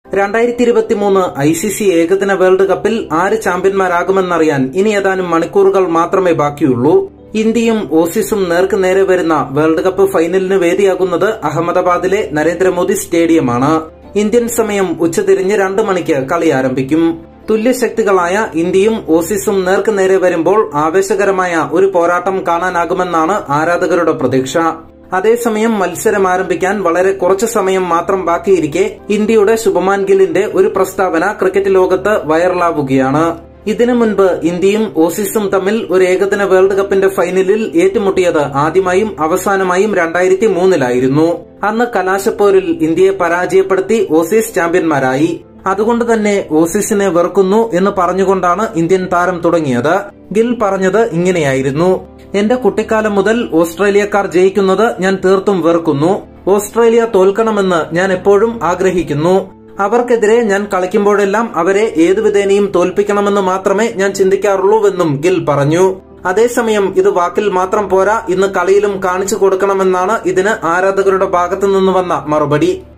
രണ്ടായിരത്തി ഇരുപത്തിമൂന്ന് I C C ഏകദിന വേൾഡ് കപ്പിൽ ആര് ചാമ്പ്യന്മാരാകുമെന്നറിയാൻ ഇനി ഏതാനും മണിക്കൂറുകൾ മാത്രമേ ബാക്കിയുള്ളൂ ഇന്ത്യയും ഓസീസും നേർക്ക് നേരെ വരുന്ന വേൾഡ് കപ്പ് ഫൈനലിന് വേദിയാകുന്നത് അഹമ്മദാബാദിലെ നരേന്ദ്രമോദി സ്റ്റേഡിയമാണ് ഇന്ത്യൻ സമയം ഉച്ചതിരിഞ്ഞ് രണ്ട് മണിക്ക് കളി ആരംഭിക്കും തുല്യശക്തികളായ ഇന്ത്യയും ഓസീസും നേർക്ക് നേരെ വരുമ്പോൾ ആവേശകരമായ ഒരു പോരാട്ടം കാണാനാകുമെന്നാണ് ആരാധകരുടെ പ്രതീക്ഷ അതേസമയം മത്സരം ആരംഭിക്കാൻ വളരെ കുറച്ചു സമയം മാത്രം ബാക്കിയിരിക്കെ ഇന്ത്യയുടെ ശുഭമാൻ ഗില്ലിന്റെ ഒരു പ്രസ്താവന ക്രിക്കറ്റ് ലോകത്ത് വൈറലാവുകയാണ് ഇതിനു മുൻപ് ഇന്ത്യയും ഓസീസും തമ്മിൽ ഒരു ഏകദിന വേൾഡ് കപ്പിന്റെ ഫൈനലിൽ ഏറ്റുമുട്ടിയത് ആദ്യമായും അവസാനമായും രണ്ടായിരത്തി മൂന്നിലായിരുന്നു അന്ന് കലാശപ്പോരിൽ ഇന്ത്യയെ പരാജയപ്പെടുത്തി ഓസീസ് ചാമ്പ്യന്മാരായി അതുകൊണ്ട് തന്നെ ഓസീസിനെ വെറുക്കുന്നു എന്ന് പറഞ്ഞുകൊണ്ടാണ് ഇന്ത്യൻ താരം തുടങ്ങിയത് ഗിൽ പറഞ്ഞത് ഇങ്ങനെയായിരുന്നു എന്റെ കുട്ടിക്കാലം മുതൽ ഓസ്ട്രേലിയക്കാർ ജയിക്കുന്നത് ഞാൻ തീർത്തും വെറുക്കുന്നു ഓസ്ട്രേലിയ തോൽക്കണമെന്ന് ഞാൻ എപ്പോഴും ആഗ്രഹിക്കുന്നു അവർക്കെതിരെ ഞാൻ കളിക്കുമ്പോഴെല്ലാം അവരെ ഏതുവിധേനയും തോൽപ്പിക്കണമെന്ന് മാത്രമേ ഞാൻ ചിന്തിക്കാറുള്ളൂവെന്നും ഗിൽ പറഞ്ഞു അതേസമയം ഇത് വാക്കിൽ മാത്രം പോരാ ഇന്ന് കളിയിലും കാണിച്ചു കൊടുക്കണമെന്നാണ് ഇതിന് ആരാധകരുടെ ഭാഗത്തു നിന്ന് വന്ന മറുപടി